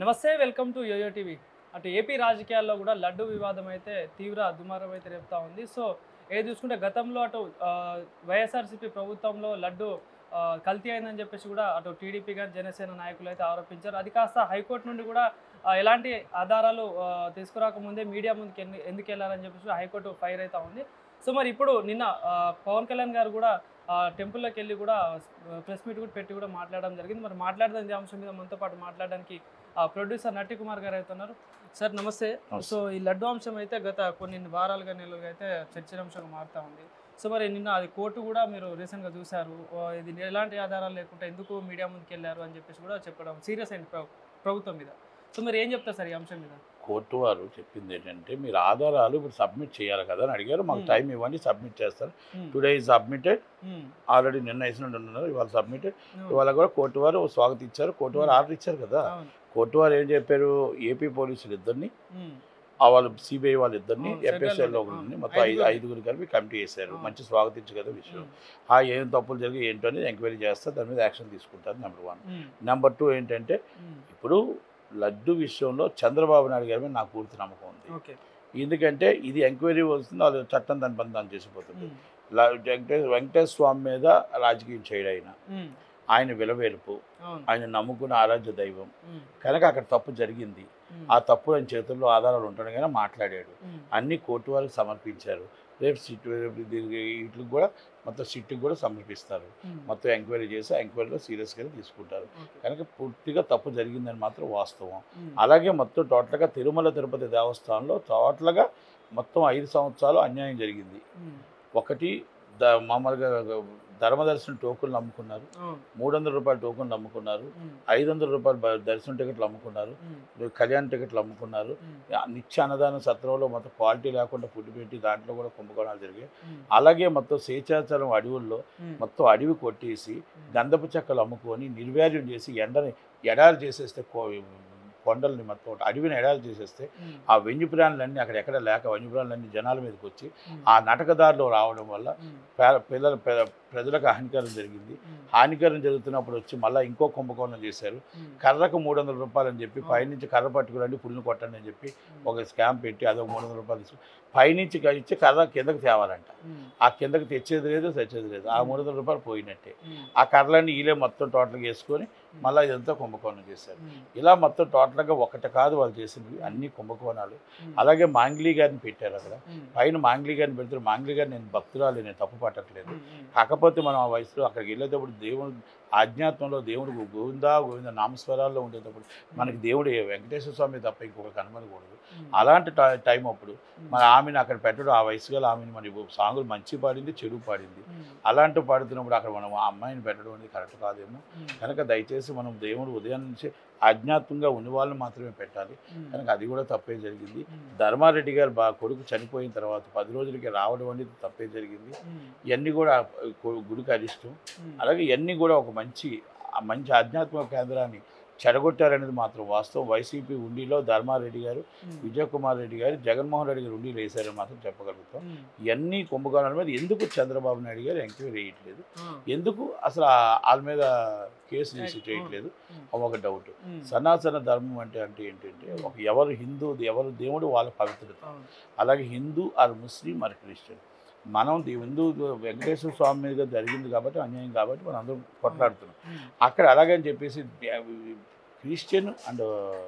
నమస్తే welcome to yoyo TV అటు AP రాజకీయాల్లో కూడా లడ్డు వివాదం అయితే తీవ్ర దుమారం అయితే రేపుతా ఉంది సో ఏది చూసుకుంటే గతంలో అటు ఆ, వైఎస్ఆర్సీపీ ప్రభుత్వంలో లడ్డు ఆ, కల్తీ అయిందని చెప్పేసి కూడా అటు టీడీపీ గారు జనసేన నాయకులు అయితే ఆరోపించారు అది కాస్త హైకోర్టు నుండి కూడా ఆ, ఎలాంటి ఆధారాలు ఆ, తీసుకురాకముందే మీడియా ముందుకు ఎన్ని- ఎందుకు వెళ్ళాలని చెప్పేసి హైకోర్టు ఫైర్ అవుతా ఉంది సో మరి ఇప్పుడు నిన్న ఆ, పవన్ కళ్యాణ్ గారు కూడా ఆ, టెంపుల్లోకి వెళ్ళి కూడా ప్రెస్ మీట్ కూడా పెట్టి కూడా మాట్లాడడం జరిగింది మరి మాట్లాడదాం ఈ అంశం మీద మనతో పాటు మాట్లాడడానికి ఆ, ప్రొడ్యూసర్ నట్టి కుమార్ గారు అయితే ఉన్నారు సార్ నమస్తే నమస్తే. సో ఈ లడ్డు అంశం అయితే గత కొన్ని వారాలుగా నెలలుగా అయితే చర్చనాంశంగా మారుతా ఉంది సో మరి నిన్న అది కోర్టు కూడా మీరు రీసెంట్గా చూశారు ఓ, ఇది ఎలాంటి ఆధారాలు లేకుండా ఎందుకు మీడియా ముందుకు వెళ్ళారు అని చెప్పేసి కూడా చెప్పడం సీరియస్ అయింది ప్ర- ప్రభుత్వం మీద సో మరి ఏం చెప్తారు సార్ ఈ అంశం మీద కోర్టు వారు చెప్పింది ఏంటంటే మీరు ఆధారాలు ఇప్పుడు సబ్మిట్ చేయాలి కదా అని అడిగారు మాకు Hmm. టైం ఇవ్వండి సబ్మిట్ చేస్తారు um, today is submitted um, already నిన్న వేసినట్టు ఉన్నారు ఇవాళ సబ్మిటెడ్ ఉమ్, ఇవాళ కూడా కోర్టు వారు స్వాగతం ఇచ్చారు కోర్టు వారు Hmm. ఆర్డర్ ఇచ్చారు కదా అవును, కోర్టు వారు ఏం చెప్పారు ఏపీ పోలీసులు ఇద్దరిని ఉమ్, ఆ వాళ్ళు సిబిఐ వాళ్ళు ఇద్దరిని అవును, ఎఫ్ఎస్ఎల్ సెంట్రల్ ఒకరిని అవును, మొత్తం ఐదు ఐదుగురు. ఐదుగురు కలిపి కమిటీ చేశారు అవును. మంచి స్వాగతించు కదా విషయం ఉమ్, ఆ ఏం తప్పులు జరిగి ఏంటో అనేది ఎంక్వైరీ చేస్తారు దాని మీద యాక్షన్ తీసుకుంటారు number one um, number two ఏంటంటే ఉమ్, ఇప్పుడు లడ్డు విషయంలో చంద్రబాబు నాయుడు గారి మీద నాకు పూర్తి నమ్మకం ఉంది ఓకే ఎందుకంటే ఇది ఎంక్వైరీ వస్తుంది వాళ్ళు చట్టం దాని పని దాన్ని చేసిపోతుంది ఉమ్, లా- వెంకటేశ్వర వెంకటేశ్వర స్వామి మీద రాజకీయం చేయడం ఆయన ఉమ్, ఆయన విలవేలుపు అవును, ఆయన నమ్ముకున్న ఆరాధ్య దైవం ఉమ్, కనుక అక్కడ తప్పు జరిగింది ఉమ్, ఆ తప్పు ఆయన చేతుల్లో ఆధారాలు ఉండగానే మాట్లాడాడు ఉమ్, అన్ని కోర్టు వారికి సమర్పించారు రేపు సిట్ వీటికి కూడా మొత్తం సిట్కి కూడా సమర్పిస్తారు ఉమ్, మొత్తం ఎంక్వైరీ చేసి ఎంక్వైరీలో సీరియస్గా తీసుకుంటారు ఓకే, కనుక పూర్తిగా తప్పు జరిగిందని మాత్రం వాస్తవం ఉమ్, అలాగే మొత్తం టోటల్గా తిరుమల తిరుపతి దేవస్థానంలో టోటల్గా మొత్తం ఐదు సంవత్సరాలు అన్యాయం జరిగింది ఉమ్, ఒకటి ద మామూలుగా ధర్మదర్శనం టోకున్లు అమ్ముకున్నారు అవును, మూడు వందల రూపాయల టోకున్లు అమ్ముకున్నారు ఉమ్, ఐదు వందల రూపాయల బ- దర్శనం టికెట్లు అమ్ముకున్నారు ఉమ్, కళ్యాణ టికెట్లు అమ్ముకున్నారు ఉమ్, ఆ నిత్య అన్నదాన సత్రంలో మొత్తం క్వాలిటీ లేకుండా ఫుడ్ పెట్టి దాంట్లో కూడా కుంభకోణాలు జరిగాయి ఉమ్, అలాగే మొత్తం శేషాచలం అడవుల్లో ఉమ్, మొత్తం అడవి కొట్టేసి గంధపు చెక్కలు అమ్ముకొని నిర్వ్యాజ్యం చేసి ఎండని ఎడారి చేసేస్తే కో- కొండల్ని మొత్తం అడవిని ఎడారి చేసేస్తే ఉమ్, ఆ వన్యప్రాణులన్నీ అక్కడ ఎక్కడ లేక వన్యప్రాణులన్నీ జనాల మీదకి వచ్చి ఉమ్, ఆ నటకదారిలో రావడం వల్ల ఉమ్, పే- పిల్లల పే- ప్రజలకు హానికరం జరిగింది ఉమ్, హానికరం జరుగుతున్నప్పుడు వచ్చి మళ్ళీ ఇంకో కుంభకోణం చేశారు ఉమ్, కర్రకు మూడు వందల రూపాయలు అని చెప్పి ఆ. పైనుంచి కర్ర పట్టుకురండి పుల్లు కొట్టండి అని చెప్పి ఉమ్, ఒక స్కామ్ పెట్టి అదొక మూడు వందల రూపాయలు తీసుకు పైనుంచి ఇచ్చి కర్ర కిందకి తేవాలంట ఉమ్, ఆ కిందకి తెచ్చేది లేదు తెచ్చేది లేదు ఆ మూడు వందల రూపాయలు పోయినట్టే ఉమ్, ఆ కర్రలన్నీ ఈలే మొత్తం టోటల్గా వేసుకొని మళ్ళీ ఇదంతా కుంభకోణం చేశారు ఉమ్, ఇలా మొత్తం టోటల్గా ఒకటి కాదు వాళ్ళు చేసినవి అన్ని కుంభకోణాలు ఉమ్, అలాగే మాంగ్లీ గారిని పెట్టారు అక్కడ ఉమ్, పైన మాంగ్లీ గారిని పెడతారు మాంగ్లీ గారిని నేను భక్తురాలు నేను తప్పు పట్టట్లేదు ఉమ్, ఉమ్, కాకపోతే మనం ఆ వయసులో అక్కడికి వెళ్ళేటప్పుడు దేవుడు ఆజ్ఞాత్మంలో దేవుడు గోవిందా గోవింద నామస్వరాల్లో ఉండేటప్పుడు మనకి దేవుడు ఏ వెంకటేశ్వర స్వామి తప్ప ఇంకొక కనబడకూడదు ఉమ్, అలాంటి టై- టైం అప్పుడు ఉమ్, మన ఆమెను అక్కడ పెట్టడం ఆ వయసు గల ఆమెను మరి సాంగులు మంచి పాడింది చెడు పాడింది ఉమ్, అలాంటి పాడుతున్నప్పుడు అక్కడ మనం ఆ అమ్మాయిని పెట్టడం అనేది కరెక్ట్ కాదేమో ఉమ్, కనుక దయచేసి మనం దేవుడు ఉదయం నుంచి ఆజ్ఞాత్మంగా ఉన్న వాళ్ళని మాత్రమే పెట్టాలి ఉమ్, కనుక అది కూడా తప్పే జరిగింది ఉమ్, ధర్మారెడ్డి గారు బా కొడుకు చనిపోయిన తర్వాత పది రోజులకి రావడం అనేది తప్పే జరిగింది ఉమ్, ఇవన్నీ కూడా కొ- గుడికి అరిష్టం ఉమ్, అలాగే ఇవన్నీ కూడా ఒక మంచి ఆ మంచి ఆధ్యాత్మిక కేంద్రాన్ని చెడగొట్టారనేది మాత్రం వాస్తవం వైసీపీ ఉండిలో ధర్మారెడ్డి గారు ఉమ్, విజయ్ కుమార్ రెడ్డి గారు జగన్మోహన్ రెడ్డి గారు ఉండి వేశారని మాత్రం చెప్పగలుగుతాం ఉమ్, ఇవన్నీ కుంభకోణాల మీద ఎందుకు చంద్రబాబు నాయుడు గారు ఎంక్వైరీ వేయట్లేదు ఆ, ఎందుకు అసలు ఆ- వాళ్ళ మీద కేసు రిజిస్టర్ చేయట్లేదు ఉమ్, ఒక డౌట్ ఉమ్, సనాతన ధర్మం అంటే అంటే ఏంటంటే ఒక ఎవరు హిందూ ఎవరు దేవుడు వాళ్ళ పవిత్రత అవును, అలాగే Hindu or Muslim or Christian మనం ది- హిందూ వెంకటేశ్వర స్వామి మీద జరిగింది కాబట్టి అన్యాయం కాబట్టి మనం అందరం కొట్లాడుతున్నాం ఉమ్, అక్కడ అలాగని చెప్పేసి క్రిస్టియన్ అండ్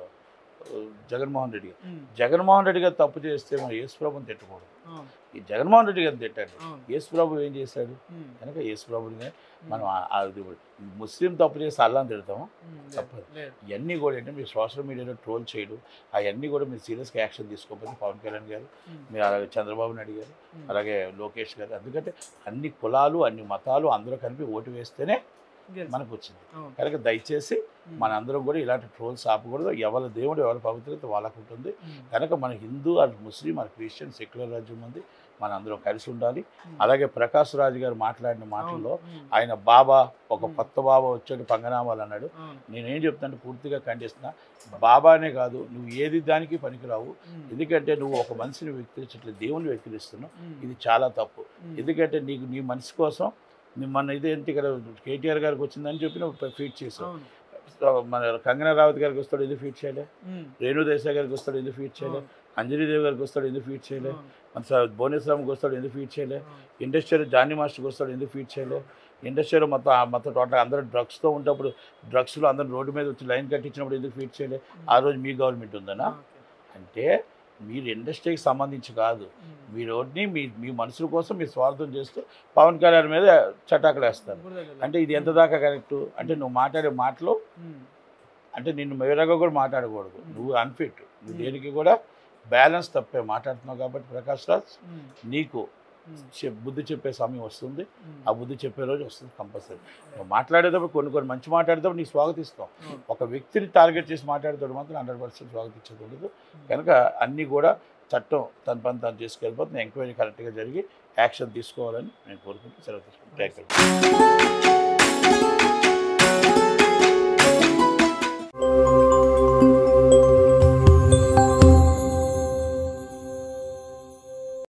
జగన్మోహన్ రెడ్డి గారు ఉమ్, జగన్మోహన్ రెడ్డి గారు తప్పు చేస్తే మనం యేసుప్రభుని తిట్టకూడదు అవును, ఈ జగన్మోహన్ రెడ్డి గారిని తిట్టండి అవును, యేసుప్రభు ఏం చేశాడు ఉమ్, కనుక యేసుప్రభుని ఉమ్, మనం ఆ- ఆ ఇది ముస్లిం తప్పు చేస్తే అల్లాని తిడతాము ఉమ్, లేదు, తప్పదు. లేదు, ఇవన్నీ కూడా ఏంటంటే మీరు సోషల్ మీడియాలో ట్రోల్ చేయడం అవన్నీ కూడా మీరు సీరియస్గా యాక్షన్ తీసుకోకపోతే పవన్ కళ్యాణ్ గారు ఉమ్, మీరు అలాగే చంద్రబాబు నాయుడు గారు ఉమ్, అలాగే లోకేష్ గారు ఎందుకంటే అన్ని కులాలు అన్ని మతాలు అందరూ కలిపి ఓటు వేస్తేనే గెలుసు. మనకు వచ్చింది అవును, కనుక దయచేసి ఉమ్, మనందరం కూడా ఇలాంటి ట్రోల్స్ ఆపకూడదు ఎవరి దేవుడు ఎవరి పవిత్రత వాళ్ళకు ఉంటుంది ఉమ్, కనుక మన Hindu or Muslim or Christian secular రాజ్యం ఉంది మనందరం కలిసి ఉండాలి ఉమ్, అలాగే ప్రకాష్ రాజు గారు మాట్లాడిన మాటల్లో అవును, ఉమ్, ఆయన బాబా ఒక ఉమ్. కొత్త బాబా వచ్చాడు పంగనామాలు అన్నాడు అవును, నేనేం చెప్తాను పూర్తిగా ఖండిస్తున్నా బాబానే కాదు నువ్వు ఏది దానికి పనికిరావు ఉమ్, ఎందుకంటే నువ్వు ఒక మనిషిని వ్యక్తించట్లేదు దేవుని వ్యక్తిస్తున్నావు ఉమ్, ఇది చాలా తప్పు ఉమ్, ఎందుకంటే నీకు నీ మనసు కోసం నీ మన ఇదేంటి ఇక్కడ కేటీఆర్ గారికి వచ్చిందని చెప్పి నువ్వు ఫీట్ చేసావు అవును, మన కంగనా రావత్ గారికి వస్తాడు ఎందుకు ఫీట్ చేయలే ఉమ్, రేణు దేశాయ్ గారికి వస్తాడు ఎందుకు ఫీట్ చేయలే అవును, అంజనీదేవి గారికి వస్తాడు ఎందుకు ఫీట్ చేయలే అవును, మన స- భువనేశ్వరంకి వస్తాడు ఎందుకు ఫీట్ చేయలే అవును. ఇండస్ట్రీలో జానీ మాస్టర్కి వస్తాడు ఎందుకు ఫీట్ చేయలే ఇండస్ట్రీలో మొత్తం ఆ మొత్తం టోటల్ అందరూ డ్రగ్స్తో ఉన్నప్పుడు డ్రగ్స్లో అందరూ రోడ్డు మీద వచ్చి లైన్ కట్టించినప్పుడు ఎందుకు ఫీట్ చేయలే ఆ రోజు మీ గవర్నమెంట్ ఉందనా ఓకే. అంటే మీరు ఇండస్ట్రీకి సంబంధించి కాదు ఉమ్. మీ రోడ్ని మీ మీ మనుషుల కోసం మీరు స్వార్థం చేస్తూ పవన్ కళ్యాణ్ మీద చటాకులు వేస్తారు ఇప్పుడు దగ్గర. అంటే ఇది ఎంత దాకా కరెక్ట్ అంటే నువ్వు మాట్లాడే మాటలు ఉమ్, అంటే నిన్ను మేరగా కూడా మాట్లాడకూడదు నువ్వు అన్ఫిట్ నువ్వు దేనికి కూడా బ్యాలెన్స్ తప్పే మాట్లాడుతున్నావు కాబట్టి ప్రకాష్ రాజ్ ఉమ్, నీకు ఉమ్, చె- బుద్ధి చెప్పే సమయం వస్తుంది ఉమ్. ఆ బుద్ధి చెప్పే రోజు వస్తుంది కంపల్సరీ నువ్వు మాట్లాడేటప్పుడు కొన్ని కొన్ని మంచి మాట్లాడేటప్పుడు నీకు స్వాగతిస్తాం అవును. ఒక వ్యక్తిని టార్గెట్ చేసి మాట్లాడేటప్పుడు మాత్రం హండ్రెడ్ పర్సెంట్ స్వాగతించేది ఉండదు కనుక అన్నీ కూడా చట్టం తన పని తను చేసుకెళ్ళిపోతుంది ఎంక్వైరీ కరెక్ట్గా జరిగి యాక్షన్ తీసుకోవాలని నేను కోరుకుంటూ సెలవు తీసుకుంటాను థ్యాంక్ యూ